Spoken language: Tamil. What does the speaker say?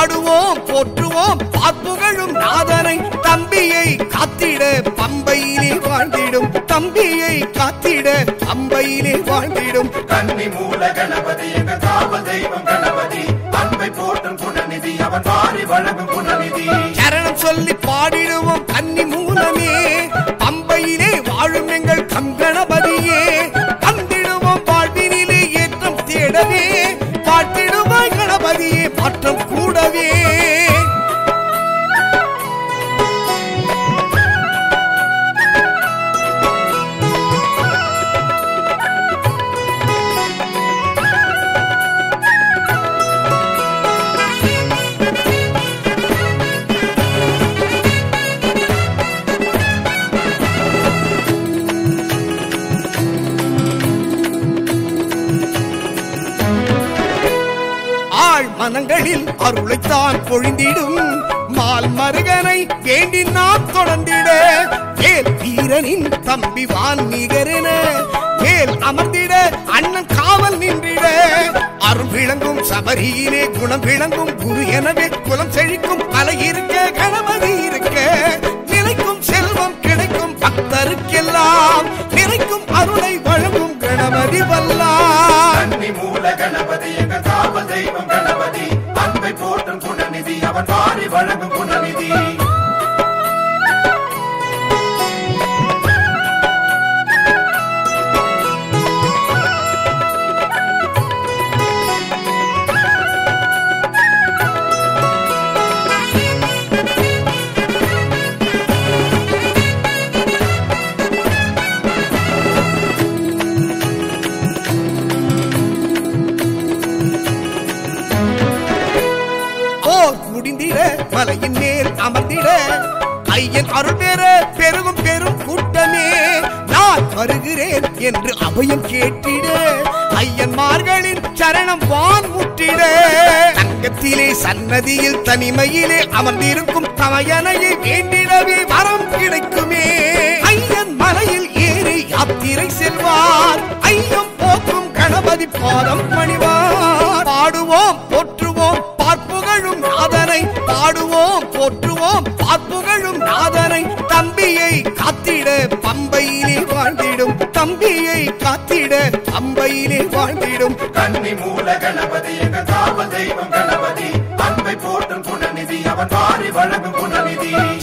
பாடுவோம் போற்றுவோம் பார்ப்புகழும் நாதனை தம்பியை காத்திட பம்பையிலே வாழ்ந்திடும் தம்பியை காத்திட பம்பையிலே வாழ்ந்திடும் கன்னி மூல கணபதி எங்க காவல் தெய்வம் கணபதி அன்பை போற்றும் குணநிதி அவன் வாரி வழங்கும் குணநிதி சரணம் சொல்லி பாடிடுவோம் கன்னி மூலமே பம்பையிலே வாழும் எங்கள் கங்கணபதியே வந்திடுவோம் வாழ்வினிலே ஏற்றம் தேடவே பாட்டிடுவாய் கணபதியே மாற்றம் கூடவே ஆள் மனங்களில் அருளைத்தான் பொழிந்திடும் மால் மருகனை வேண்டி நாம் தொடர்ந்திட வேல் வீரனின் தம்பி வான் நிகரென வேல் அமர்ந்திட அண்ணன் காவல் நின்றிட அருள் விளங்கும் சபரியிலே குணம் விளங்கும் குரு எனவே குலம் செழிக்கும் கலை இருக்க கணபதி இருக்க நிலைக்கும் செல்வம் கிடைக்கும் பக்தருக்கெல்லாம் நிறைக்கும் அருளை வழங்கும் கணபதி வல்லார் கன்னி மூல கணபதி எங்க காவல் தெய்வம் கணபதி அன்பை போற்றும் குணநிதி அவன் வாரி வழங்கும் குணநிதி போர் முடிந்திட மலையின் மேல் அமர்ந்திட ஐயன் அருள் பெற பெருகும் பெரும் கூட்டமே நான் வருகிறேன் என்று அபயம் கேட்டிட ஐயன்மார்களின் சரணம் வான் முற்றிட தங்கத்திலே சன்னதியில் தனிமையிலே அமர்ந்திருக்கும் தமையனையை வேண்டிடவே வரம் கிடைக்குமே ஐயன் மலையில் ஏறி யாத்திரை செல்வார் ஐயம் போக்கும் கணபதி பாதம் பணிவார் பாடுவோம் போற்றுவோம் பார்ப்புகழும் நாதனை பாடுவோம் போற்றுவோம் பார்ப்புகழும் நாதனை தம்பியை காத்திட பம்பையிலே வாழ்ந்திடும் தம்பியை காத்திட பம்பையிலே வாழ்ந்திடும் கன்னி மூல கணபதி எங்க காவல் தெய்வம் கணபதி அன்பை போற்றும் குணநிதி அவன் வாரி வழங்கும் குணநிதி